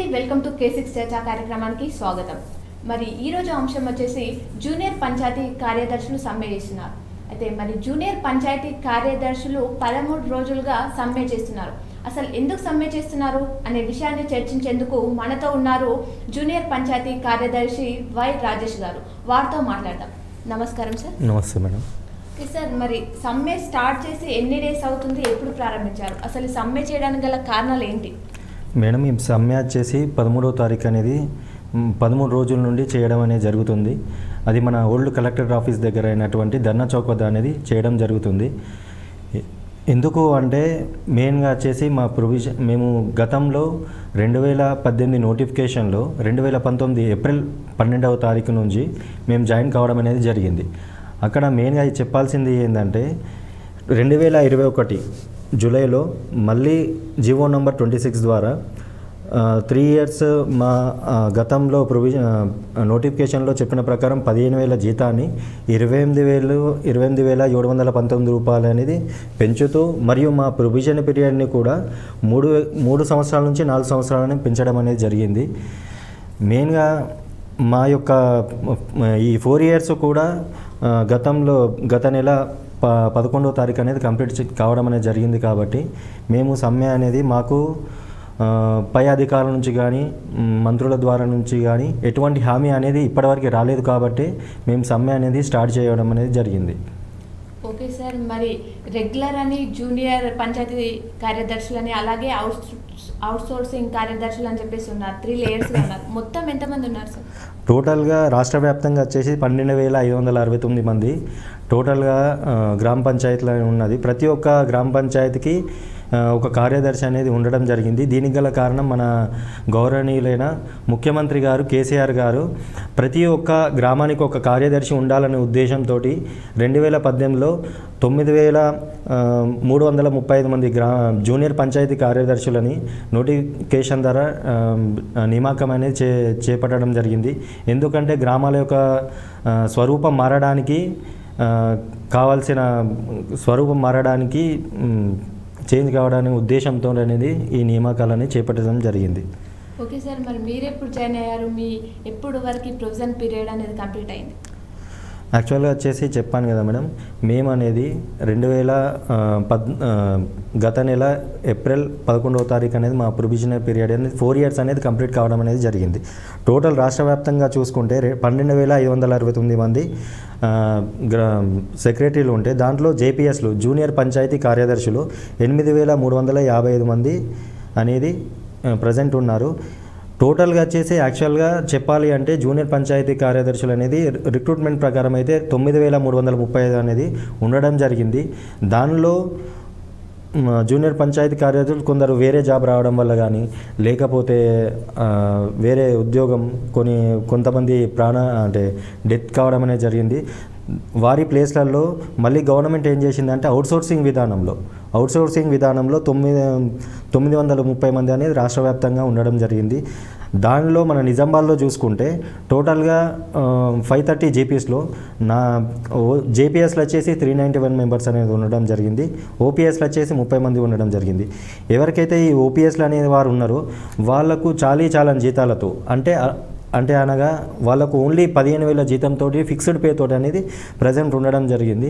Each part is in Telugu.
వెల్కమ్ టు కే సిక్స్ చర్చా కార్యక్రమానికి స్వాగతం మరి ఈ రోజు అంశం వచ్చేసి జూనియర్ పంచాయతీ కార్యదర్శులు సమ్మె చేస్తున్నారు అయితే మరి జూనియర్ పంచాయతీ కార్యదర్శులు పదమూడు రోజులుగా సమ్మె చేస్తున్నారు అసలు ఎందుకు సమ్మె చేస్తున్నారు అనే విషయాన్ని చర్చించేందుకు మనతో ఉన్నారు జూనియర్ పంచాయతీ కార్యదర్శి వై రాజేష్ గారు వారితో మాట్లాడదాం నమస్కారం సార్ నమస్తే మేడం ఓకే సార్ మరి సమ్మె స్టార్ట్ చేసి ఎన్ని డేస్ అవుతుంది ఎప్పుడు ప్రారంభించారు అసలు ఈ సమ్మె చేయడానికి గల కారణాలు ఏంటి మేడం ఈ సమ్మె వచ్చేసి పదమూడవ తారీఖు అనేది మ్, పదమూడు రోజుల నుండి చేయడం అనేది జరుగుతుంది అది మన ఓల్డ్ కలెక్టర్ ఆఫీస్ దగ్గర అయినటువంటి ధర్నా చౌక్ వద్ద అనేది చేయడం జరుగుతుంది ఎ- ఎందుకు అంటే మెయిన్గా వచ్చేసి మా ప్రొవిజన్ మేము గతంలో రెండు వేల పద్దెనిమిది నోటిఫికేషన్లో రెండు వేల పంతొమ్మిది ఏప్రిల్ పన్నెండవ తారీఖు నుంచి మేము జాయిన్ కావడం అనేది జరిగింది అక్కడ మెయిన్గా చెప్పాల్సింది ఏంటంటే రెండు వేల ఇరవై ఒకటి జూలైలో మళ్ళీ జివో నంబర్ ట్వంటీ సిక్స్ ద్వారా త్రీ ఇయర్స్ మా ఆ, గతంలో ప్రొవిజన్ నోటిఫికేషన్లో చెప్పిన ప్రకారం పదిహేను వేల జీతాన్ని ఇరవై ఎనిమిది వేలు ఇరవై ఎనిమిది వేల ఏడు వందల పంతొమ్మిది రూపాయలు అనేది పెంచుతూ మరియు మా ప్రొవిజన్ పీరియడ్ని కూడా మూడు వే- మూడు సంవత్సరాల నుంచి నాలుగు సంవత్సరాలని పెంచడం అనేది జరిగింది మెయిన్గా మా యొక్క మ, ఈ ఫోర్ ఇయర్స్ కూడా ఆ, గతంలో గత నెల ప పదకొండవ తారీఖు అనేది కంప్లీట్ చే- కావడం అనేది జరిగింది కాబట్టి మేము సమ్మె అనేది మాకు ఆ, పై అధికారుల నుంచి కానీ మ్, మంత్రుల ద్వారా నుంచి కానీ ఎటువంటి హామీ అనేది ఇప్పటివరకు రాలేదు కాబట్టి మేము సమ్మె అనేది స్టార్ట్ చేయడం అనేది జరిగింది ఓకే సార్ మరి రెగ్యులర్ అని జూనియర్ పంచాయతీ కార్యదర్శులు అని అలాగే అవుట్ అవుట్ సోర్సింగ్ కార్యదర్శులు అని చెప్పేసి ఉన్నారు త్రీ లేయర్స్ ఉన్నారు మొత్తం ఎంతమంది ఉన్నారు సార్ టోటల్గా రాష్ట్ర వ్యాప్తంగా వచ్చేసి పన్నెండు వేల ఐదు వందల అరవై తొమ్మిది మంది టోటల్గా ఆ, గ్రామ పంచాయతీలో ఉన్నది ప్రతి ఒక్క గ్రామ పంచాయతీకి ఆ, ఒక కార్యదర్శి అనేది ఉండడం జరిగింది దీనికి గల కారణం మన గౌరవనీయులైన ముఖ్యమంత్రి గారు కేసీఆర్ గారు ప్రతి ఒక్క గ్రామానికి ఒక కార్యదర్శి ఉండాలనే ఉద్దేశంతో రెండు వేల పద్దెనిమిదిలో తొమ్మిది వేల ఆ, మూడు వందల ముప్పై ఐదు మంది గ్రా జూనియర్ పంచాయతీ కార్యదర్శులని నోటిఫికేషన్ ద్వారా ఆ, నియామకం అనేది చే చేపట్టడం జరిగింది ఎందుకంటే గ్రామాల యొక్క ఆ, స్వరూపం మారడానికి ఆ, కావాల్సిన స్వరూపం మారడానికి మ్, చేంజ్ కావడానికి ఉద్దేశంతో అనేది ఈ నియామకాలని చేపట్టడం జరిగింది ఓకే సార్ మరి మీరు ఎప్పుడు జాయిన్ అయ్యారు మీ ఎప్పుడు వరకు ప్రొవిజన్ పీరియడ్ అనేది కంప్లీట్ అయింది యాక్చువల్గా వచ్చేసి చెప్పాను కదా మేడం మేము అనేది రెండు వేల ఆ, పద్ ఆ, గత నెల ఏప్రిల్ పదకొండవ తారీఖు అనేది మా ప్రొవిజనల్ పీరియడ్ అనేది ఫోర్ ఇయర్స్ అనేది కంప్లీట్ కావడం అనేది జరిగింది టోటల్ రాష్ట్ర వ్యాప్తంగా చూసుకుంటే రె- పన్నెండు వేల ఐదు వందల అరవై తొమ్మిది మంది ఆ, గ్రా సెక్రటరీలు ఉంటే దాంట్లో జేపీఎస్లు జూనియర్ పంచాయతీ కార్యదర్శులు ఎనిమిది వేల మూడు వందల యాభై ఐదు మంది అనేది ప్రజెంట్ ఉన్నారు టోటల్గా వచ్చేసి యాక్చువల్గా చెప్పాలి అంటే జూనియర్ పంచాయతీ కార్యదర్శులు అనేది రిక్రూట్మెంట్ ప్రకారం అయితే తొమ్మిది వేల మూడు వందల ముప్పై ఐదు అనేది ఉండడం జరిగింది దానిలో మ, జూనియర్ పంచాయతీ కార్యదర్శులు కొందరు వేరే జాబ్ రావడం వల్ల కానీ లేకపోతే ఆ, వేరే ఉద్యోగం కొన్ని కొంతమంది ప్రాణ అంటే డెత్ కావడం అనేది జరిగింది వారి ప్లేస్లలో మళ్ళీ గవర్నమెంట్ ఏం చేసిందంటే అవుట్సోర్సింగ్ విధానంలో అవుట్సోర్సింగ్ విధానంలో తొమ్మిది తొమ్మిది వందల ముప్పై మంది అనేది రాష్ట్ర వ్యాప్తంగా ఉండడం జరిగింది దానిలో మన నిజామాబాద్లో చూసుకుంటే టోటల్గా ఫైవ్ థర్టీ జేపీఎస్లో నా జేపీఎస్లో వచ్చేసి త్రీ నైంటీ వన్ మెంబర్స్ అనేది ఉండడం జరిగింది ఓపీఎస్లో వచ్చేసి ముప్పై మంది ఉండడం జరిగింది ఎవరికైతే ఈ ఓపీఎస్లు అనే వారు ఉన్నారో వాళ్ళకు చాలీ చాలని జీతాలతో అంటే అ- అంటే అనగా వాళ్ళకు ఓన్లీ పదిహేను వేల జీతంతో ఫిక్స్డ్ పే తోటి అనేది ప్రజెంట్ ఉండడం జరిగింది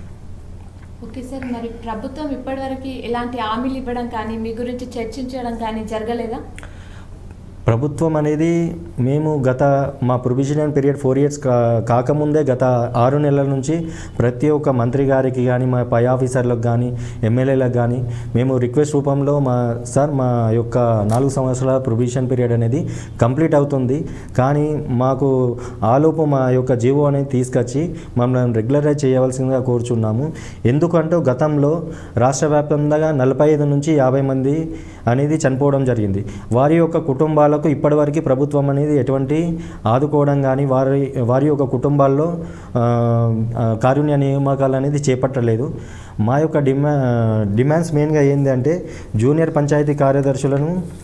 ఓకే సార్ మరి ప్రభుత్వం ఇప్పటివరకు ఎలాంటి హామీలు ఇవ్వడం కానీ మీ గురించి చర్చించడం కానీ జరగలేదా ప్రభుత్వం అనేది మేము గత మా ప్రొవిజనల్ పీరియడ్ ఫోర్ ఇయర్స్ కా కాకముందే గత ఆరు నెలల నుంచి ప్రతి ఒక్క మంత్రి గారికి కానీ మా పై ఆఫీసర్లకు కానీ ఎమ్మెల్యేలకు కానీ మేము రిక్వెస్ట్ రూపంలో మా సార్ మా యొక్క నాలుగు సంవత్సరాల ప్రొవిజన్ పీరియడ్ అనేది కంప్లీట్ అవుతుంది కానీ మాకు ఆలోపు మా యొక్క జీవో అనేది తీసుకొచ్చి మమ్మల్ని రెగ్యులరైజ్ చేయవలసిందిగా కోరుచున్నాము ఎందుకంటే గతంలో రాష్ట్ర వ్యాప్తంగా నలభై ఐదు నుంచి యాభై మంది అనేది చనిపోవడం జరిగింది వారి యొక్క కుటుంబాలకు ఇప్పటివరకు ప్రభుత్వం అనేది ఎటువంటి ఆదుకోవడం కానీ వారి వారి యొక్క కుటుంబాల్లో ఆ, ఆ, కారుణ్య నియామకాలు అనేది చేపట్టలేదు మా యొక్క డిమా డిమాండ్స్ మెయిన్గా ఏంటంటే జూనియర్ పంచాయతీ కార్యదర్శులను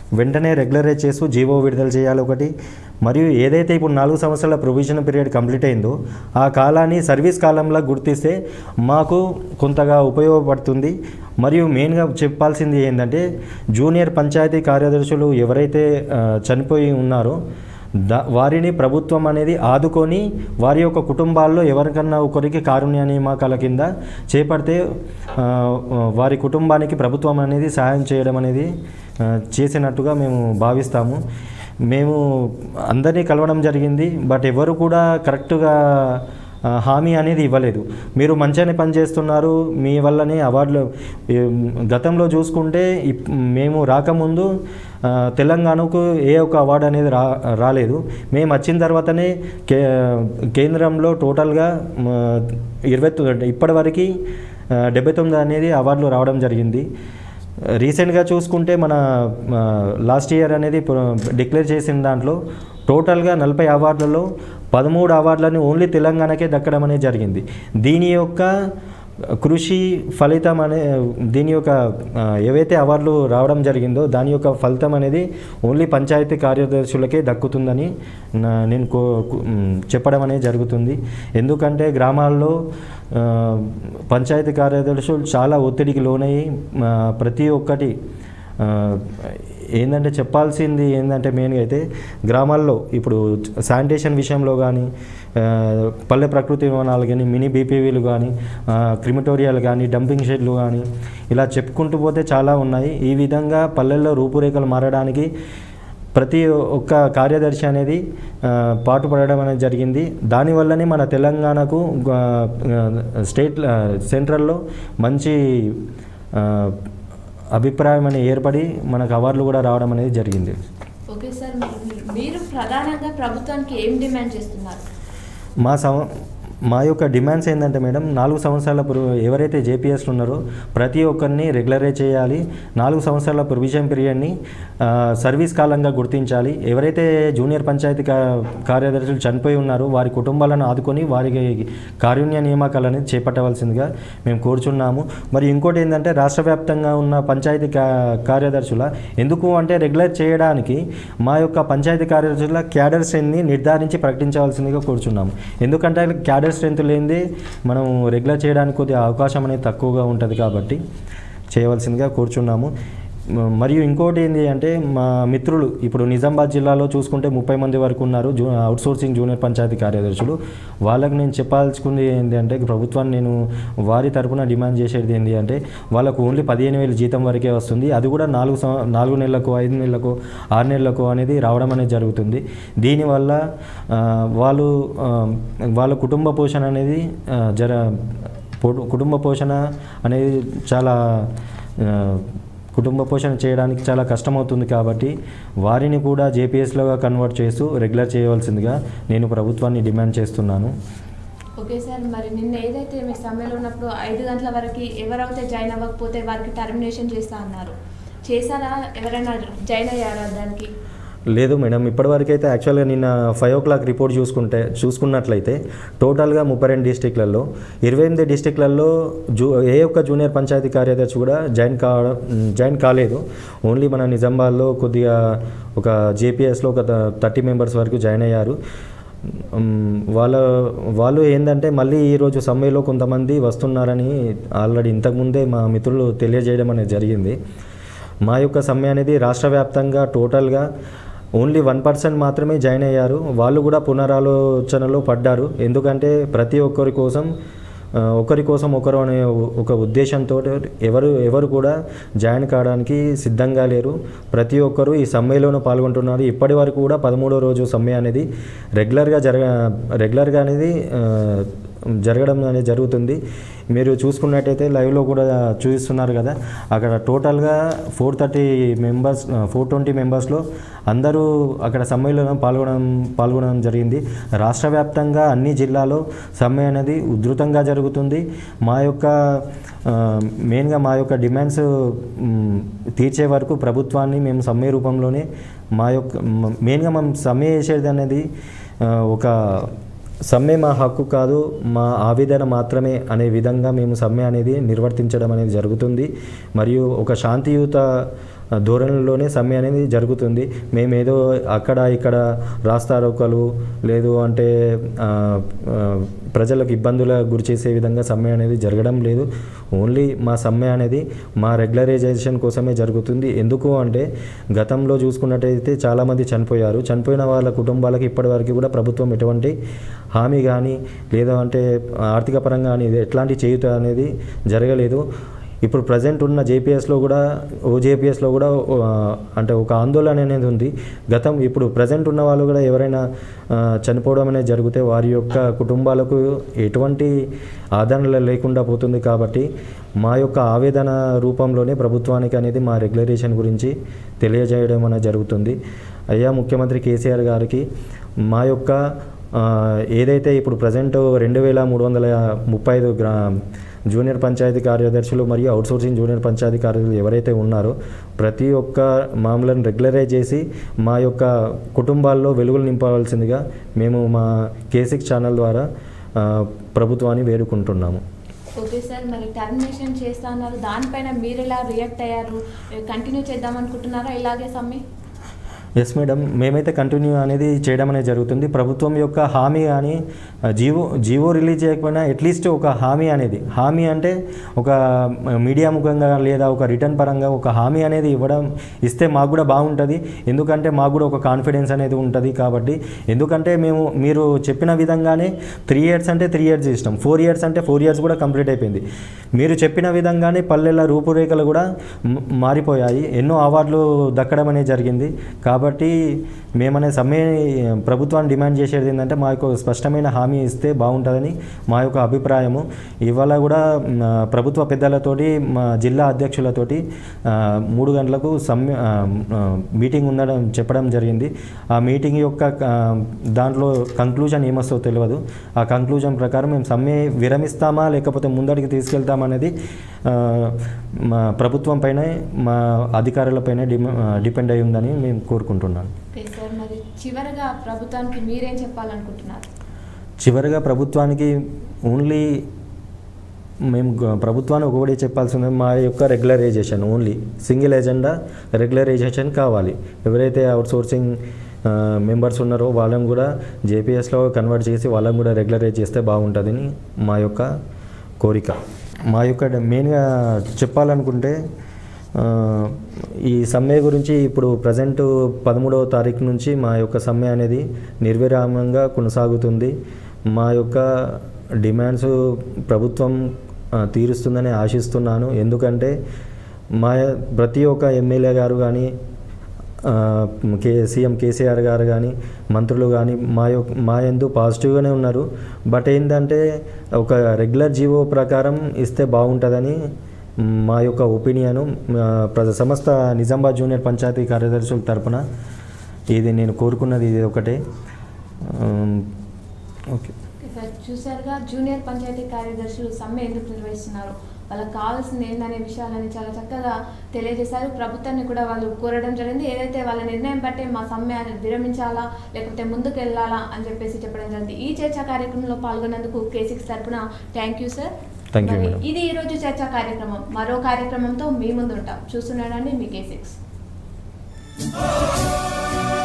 వెంటనే రెగ్యులరైజ్ చేస్తూ జీవో విడుదల చేయాలి ఒకటి మరియు ఏదైతే ఇప్పుడు నాలుగు సంవత్సరాల ప్రొవిజన్ పీరియడ్ కంప్లీట్ అయిందో ఆ కాలాన్ని సర్వీస్ కాలంలో గుర్తిస్తే మాకు కొంతగా ఉపయోగపడుతుంది మరియు మెయిన్గా చెప్పాల్సింది ఏంటంటే జూనియర్ పంచాయతీ కార్యదర్శులు ఎవరైతే ఆ, చనిపోయి ఉన్నారో దా వారిని ప్రభుత్వం అనేది ఆదుకొని వారి యొక్క కుటుంబాల్లో ఎవరికన్నా ఒకరికి కారుణ్య నియామకాల కింద చేపడితే ఆ, వారి కుటుంబానికి ప్రభుత్వం అనేది సహాయం చేయడం అనేది ఆ, చేసినట్టుగా మేము భావిస్తాము మేము అందరినీ కలవడం జరిగింది బట్ ఎవరు కూడా కరెక్ట్గా ఆ, హామీ అనేది ఇవ్వలేదు మీరు మంచిగానే పనిచేస్తున్నారు మీ వల్లనే అవార్డులు ఏం, గతంలో చూసుకుంటే ఇప్- మేము రాకముందు ఆ, తెలంగాణకు ఏ ఒక్క అవార్డు అనేది రా రాలేదు మేము వచ్చిన తర్వాతనే కే కేంద్రంలో టోటల్గా మ, ఇరవై తొ- ఇప్పటివరకు డెబ్బై తొమ్మిది అనేది అవార్డులు రావడం జరిగింది రీసెంట్గా చూసుకుంటే మన లాస్ట్ ఇయర్ అనేది డిక్లేర్ చేసిన దాంట్లో టోటల్గా నలభై అవార్డులలో పదమూడు అవార్డులని ఓన్లీ తెలంగాణకే దక్కడం అనేది జరిగింది దీని యొక్క కృషి ఫలితం అనే దీని యొక్క ఆ, ఏవైతే అవార్డులు రావడం జరిగిందో దాని యొక్క ఫలితం అనేది ఓన్లీ పంచాయతీ కార్యదర్శులకే దక్కుతుందని నా- నేను కో కు- మ్, చెప్పడం అనేది జరుగుతుంది ఎందుకంటే గ్రామాల్లో ఆ, పంచాయతీ కార్యదర్శులు చాలా ఒత్తిడికి లోనయ్యి ఆ, ప్రతి ఒక్కటి ఆ, ఏంటంటే చెప్పాల్సింది ఏంటంటే మెయిన్గా అయితే గ్రామాల్లో ఇప్పుడు శానిటేషన్ విషయంలో కానీ పల్లె ప్రకృతి వనాలు కానీ మినీ బీపీవీలు కానీ క్రిమిటోరియాలు కానీ డంపింగ్ షెడ్లు కానీ ఇలా చెప్పుకుంటూ పోతే చాలా ఉన్నాయి ఈ విధంగా పల్లెల్లో రూపురేఖలు మారడానికి ప్రతి ఒక్క కార్యదర్శి అనేది ఆ, పాటుపడడం అనేది జరిగింది దానివల్లనే మన తెలంగాణకు ఆ, స్టేట్ ఆ, సెంట్రల్లో మంచి ఆ, అభిప్రాయం అనేది ఏర్పడి మనకు అవార్డులు కూడా రావడం అనేది జరిగింది ఓకే సార్ మీరు- మీరు ప్రధానంగా ప్రభుత్వానికి ఏం డిమాండ్ చేస్తున్నారు మా సం మా యొక్క డిమాండ్స్ ఏంటంటే మేడం నాలుగు సంవత్సరాల ప్రొ ఎవరైతే జేపీఎస్లు ఉన్నారో ప్రతి ఒక్కరిని రెగ్యులరైజ్ చేయాలి నాలుగు సంవత్సరాల ప్రొవిజన్ పీరియడ్ని ఆ, సర్వీస్ కాలంగా గుర్తించాలి ఎవరైతే జూనియర్ పంచాయతీ కా కార్యదర్శులు చనిపోయి ఉన్నారో వారి కుటుంబాలను ఆదుకొని వారికి కారుణ్య నియామకాలు అనేది చేపట్టవలసిందిగా మేము కోరుచున్నాము మరి ఇంకోటి ఏంటంటే రాష్ట్ర వ్యాప్తంగా ఉన్న పంచాయతీ కా కార్యదర్శుల ఎందుకు అంటే రెగ్యులర్ చేయడానికి మా యొక్క పంచాయతీ కార్యదర్శుల క్యాడర్ స్ట్రెంత్ని నిర్ధారించి ప్రకటించవలసిందిగా కోరుచున్నాము ఎందుకంటే క్యాడర్ స్ట్రెంత్ లేనిదే మనం రెగ్యులర్ చేయడానికి కొద్దిగా అవకాశం అనేది తక్కువగా ఉంటుంది కాబట్టి చేయవలసిందిగా కోరుచున్నాము మ- మరియు ఇంకోటి ఏంటి అంటే మా మిత్రులు ఇప్పుడు నిజామాబాద్ జిల్లాలో చూసుకుంటే ముప్పై మంది వరకు ఉన్నారు జూ అవుట్సోర్సింగ్ జూనియర్ పంచాయతీ కార్యదర్శులు వాళ్ళకి నేను చెప్పాల్సుకుంది ఏంటి అంటే ప్రభుత్వాన్ని నేను వారి తరపున డిమాండ్ చేసేది ఏంటి అంటే వాళ్ళకు ఓన్లీ పదిహేను వేలు జీతం వరకే వస్తుంది అది కూడా నాలుగు సం- నాలుగు నెలలకు ఐదు నెలలకు ఆరు నెలలకు అనేది రావడం అనేది జరుగుతుంది దీనివల్ల ఆ, వాళ్ళు ఆ, వాళ్ళ కుటుంబ పోషణ అనేది ఆ, జర పొ- కుటుంబ పోషణ అనేది చాలా ఆ, కుటుంబ పోషణ చేయడానికి చాలా కష్టమవుతుంది కాబట్టి వారిని కూడా జేపీఎస్లోగా కన్వర్ట్ చేస్తూ రెగ్యులర్ చేయవలసిందిగా నేను ప్రభుత్వాన్ని డిమాండ్ చేస్తున్నాను ఓకే సార్ మరి నిన్న ఏదైతే మీ సమ్మెలో ఉన్నప్పుడు ఐదు గంటల వరకు ఎవరైతే జాయిన్ అవ్వకపోతే వారికి టర్మినేషన్ చేస్తా అన్నారు చేశారా ఎవరైనా జాయిన్ అయ్యారా దానికి లేదు మేడం ఇప్పటివరకు అయితే యాక్చువల్గా నిన్న ఫైవ్ ఓ క్లాక్ రిపోర్ట్ చూసుకుంటే చూసుకున్నట్లయితే టోటల్గా ముప్పై రెండు డిస్టిక్లలో ఇరవై ఎనిమిది డిస్టిక్లలో జూ ఏ ఒక్క జూనియర్ పంచాయతీ కార్యదర్శి కూడా జాయిన్ కావడం జాయిన్ కాలేదు ఓన్లీ మన నిజామాబాద్లో కొద్దిగా ఒక జేపీఎస్లో ఒక థర్టీ మెంబర్స్ వరకు జాయిన్ అయ్యారు మ్, వాళ్ళ వాళ్ళు ఏంటంటే మళ్ళీ ఈరోజు సమ్మెలో కొంతమంది వస్తున్నారని ఆల్రెడీ ఇంతకుముందే మా మిత్రులు తెలియజేయడం అనేది జరిగింది మా యొక్క సమ్మె అనేది రాష్ట్ర వ్యాప్తంగా టోటల్గా ఓన్లీ వన్ పర్సెంట్ మాత్రమే జాయిన్ అయ్యారు వాళ్ళు కూడా పునరాలోచనలో పడ్డారు ఎందుకంటే ప్రతి ఒక్కరి కోసం ఆ, ఒకరి కోసం ఒకరు అనే ఒక ఉద్దేశంతో ఎవరు ఎవరు కూడా జాయిన్ కావడానికి సిద్ధంగా లేరు ప్రతి ఒక్కరూ ఈ సమ్మెలోనూ పాల్గొంటున్నారు ఇప్పటి వరకు కూడా పదమూడో రోజు సమ్మె అనేది రెగ్యులర్గా జరగ రెగ్యులర్గా అనేది ఆ, జరగడం అనేది జరుగుతుంది మీరు చూసుకున్నట్టయితే లైవ్లో కూడా చూపిస్తున్నారు కదా అక్కడ టోటల్గా four thirty members four twenty మెంబర్స్లో అందరూ అక్కడ సమ్మెలో పాల్గొనడం పాల్గొనడం జరిగింది రాష్ట్ర వ్యాప్తంగా అన్ని జిల్లాలో సమ్మె అనేది ఉధృతంగా జరుగుతుంది మా యొక్క ఆ, మెయిన్గా మా యొక్క డిమాండ్స్ మ్, తీర్చే వరకు ప్రభుత్వాన్ని మేము సమ్మె రూపంలోనే మా యొక్క మ- మెయిన్గా మనం సమ్మె చేసేది అనేది ఆ, ఒక సమ్మె మా హక్కు కాదు మా ఆవేదన మాత్రమే అనే విధంగా మేము సమ్మె అనేది నిర్వర్తించడం అనేది జరుగుతుంది మరియు ఒక శాంతియుత ఆ, ధోరణిలోనే సమ్మె అనేది జరుగుతుంది మేమేదో అక్కడ ఇక్కడ రాస్తారోకలు లేదు అంటే ఆ, ఆ, ప్రజలకు ఇబ్బందుల గురి చేసే విధంగా సమ్మె అనేది జరగడం లేదు ఓన్లీ మా సమ్మె అనేది మా రెగ్యులరైజేషన్ కోసమే జరుగుతుంది ఎందుకు అంటే గతంలో చూసుకున్నట్టయితే చాలామంది చనిపోయారు చనిపోయిన వాళ్ళ కుటుంబాలకి ఇప్పటివరకు కూడా ప్రభుత్వం ఎటువంటి హామీ కానీ లేదా అంటే ఆర్థిక పరంగా కానీ ఎట్లాంటి చేయుత అనేది జరగలేదు ఇప్పుడు ప్రజెంట్ ఉన్న జేపీఎస్లో కూడా ఓజేపీఎస్లో కూడా ఆ, అంటే ఒక ఆందోళన అనేది ఉంది గతం ఇప్పుడు ప్రజెంట్ ఉన్న వాళ్ళు కూడా ఎవరైనా ఆ, చనిపోవడం అనేది జరిగితే వారి యొక్క కుటుంబాలకు ఎటువంటి ఆదరణ లేకుండా పోతుంది కాబట్టి మా యొక్క ఆవేదన రూపంలోనే ప్రభుత్వానికి అనేది మా రెగ్యులరేషన్ గురించి తెలియజేయడం అనేది జరుగుతుంది అయ్యా ముఖ్యమంత్రి కేసీఆర్ గారికి మా యొక్క ఆ, ఏదైతే ఇప్పుడు ప్రజెంట్ రెండు వేల మూడు వందల ముప్పై ఐదు గ్రా జూనియర్ పంచాయతీ కార్యదర్శులు మరియు అవుట్సోర్సింగ్ జూనియర్ పంచాయతీ కార్యదర్శులు ఎవరైతే ఉన్నారో ప్రతి ఒక్క మామూలను రెగ్యులరైజ్ చేసి మా యొక్క కుటుంబాల్లో వెలుగులు నింపవలసిందిగా మేము మా కేసిక్ ఛానల్ ద్వారా ఆ, ప్రభుత్వాన్ని వేడుకుంటున్నాము ఓకే సార్ మరి టర్మినేషన్ చేస్తా అన్నారు దానిపైన మీరు ఎలా రియాక్ట్ అయ్యారు కంటిన్యూ చేద్దాం అనుకుంటున్నారా ఇలాగే సమ్మె ఎస్ మేడం మేమైతే కంటిన్యూ అనేది చేయడం అనేది జరుగుతుంది ప్రభుత్వం యొక్క హామీ కానీ జీవో జీవో రిలీజ్ చేయకపోయినా అట్లీస్ట్ ఒక హామీ అనేది హామీ అంటే ఒక మీడియా ముఖంగా లేదా ఒక రిటర్న్ పరంగా ఒక హామీ అనేది ఇవ్వడం ఇస్తే మాకు కూడా బాగుంటుంది ఎందుకంటే మాకు కూడా ఒక కాన్ఫిడెన్స్ అనేది ఉంటుంది కాబట్టి ఎందుకంటే మేము మీరు చెప్పిన విధంగానే త్రీ ఇయర్స్ అంటే త్రీ ఇయర్స్ ఇష్టం ఫోర్ ఇయర్స్ అంటే ఫోర్ ఇయర్స్ కూడా కంప్లీట్ అయిపోయింది మీరు చెప్పిన విధంగానే పల్లెల రూపురేఖలు కూడా మ- మారిపోయాయి ఎన్నో అవార్డులు దక్కడం అనేది జరిగింది కాబట్టి మేమనే సమ్మె ప్రభుత్వాన్ని డిమాండ్ చేసేది ఏంటంటే మా యొక్క స్పష్టమైన హామీ ఇస్తే బాగుంటుందని మా యొక్క అభిప్రాయము ఇవాళ కూడా మ్, ప్రభుత్వ పెద్దలతోటి మా జిల్లా అధ్యక్షులతోటి ఆ, మూడు గంటలకు సమ్మె ఆ, ఆ, మీటింగ్ ఉండడం చెప్పడం జరిగింది ఆ మీటింగ్ యొక్క ఆ, దాంట్లో కంక్లూజన్ ఏమొస్తో తెలియదు ఆ కంక్లూజన్ ప్రకారం మేము సమ్మె విరమిస్తామా లేకపోతే ముందడికి తీసుకెళ్తామనేది ఆ, మా ప్రభుత్వం పైన మా అధికారులపైన డిమ- ఆ, డిపెండ్ అయి ఉందని మేము కోరుకుంటున్నాను ఓకే సార్ మరి చివరగా ప్రభుత్వానికి మీరేం చెప్పాలనుకుంటున్నారు చివరిగా ప్రభుత్వానికి ఓన్లీ మేము గ- ప్రభుత్వానికి ఒకటి చెప్పాల్సింది మా యొక్క regularisation only single agenda regularisation కావాలి ఎవరైతే అవుట్సోర్సింగ్ మెంబర్స్ ఉన్నారో వాళ్ళని కూడా జేపీఎస్లో కన్వర్ట్ చేసి వాళ్ళని కూడా రెగ్యులరైజ్ చేస్తే బాగుంటుందని మా యొక్క కోరిక మా యొక్క మెయిన్గా చెప్పాలనుకుంటే ఆ, ఈ సమ్మె గురించి ఇప్పుడు ప్రజెంట్ పదమూడవ తారీఖు నుంచి మా యొక్క సమ్మె అనేది నిర్విరామంగా కొనసాగుతుంది మా యొక్క డిమాండ్స్ ప్రభుత్వం ఆ, తీరుస్తుందని ఆశిస్తున్నాను ఎందుకంటే మా ప్రతి ఒక్క ఎమ్మెల్యే గారు కానీ ఆ, కే సీఎం కేసీఆర్ గారు కానీ మంత్రులు కానీ మా యొక్క మా ఎందు పాజిటివ్గానే ఉన్నారు బట్ ఏంటంటే ఒక రెగ్యులర్ జీవో ప్రకారం ఇస్తే బాగుంటుందని మా యొక్క ఒపీనియను ప్రజ సంస్థ నిజామాబాద్ జూనియర్ పంచాయతీ కార్యదర్శుల తరపున ఇది నేను కోరుకున్నది ఇది ఒకటే ఆమ్, ఓకే ఓకే సార్ చూసారుగా జూనియర్ పంచాయతీ కార్యదర్శులు సమ్మె ఎందుకు నిర్వహిస్తున్నారు వాళ్ళకి కావాల్సింది ఏందనే విషయాలని చాలా చక్కగా తెలియజేశారు ప్రభుత్వాన్ని కూడా వాళ్ళు కోరడం జరిగింది ఏదైతే వాళ్ళ నిర్ణయం బట్టే మా సమ్మె అనేది విరమించాలా లేకపోతే ముందుకు వెళ్ళాలా అని చెప్పేసి చెప్పడం జరిగింది ఈ చర్చా కార్యక్రమంలో పాల్గొన్నందుకు కే సిక్స్ తరపున thank you sir Thank you, మరి madam. ఇది ఈ రోజు చర్చా కార్యక్రమం మరో కార్యక్రమంతో మీ ముందు ఉంటాం చూస్తున్నాడండి మీ కే సిక్స్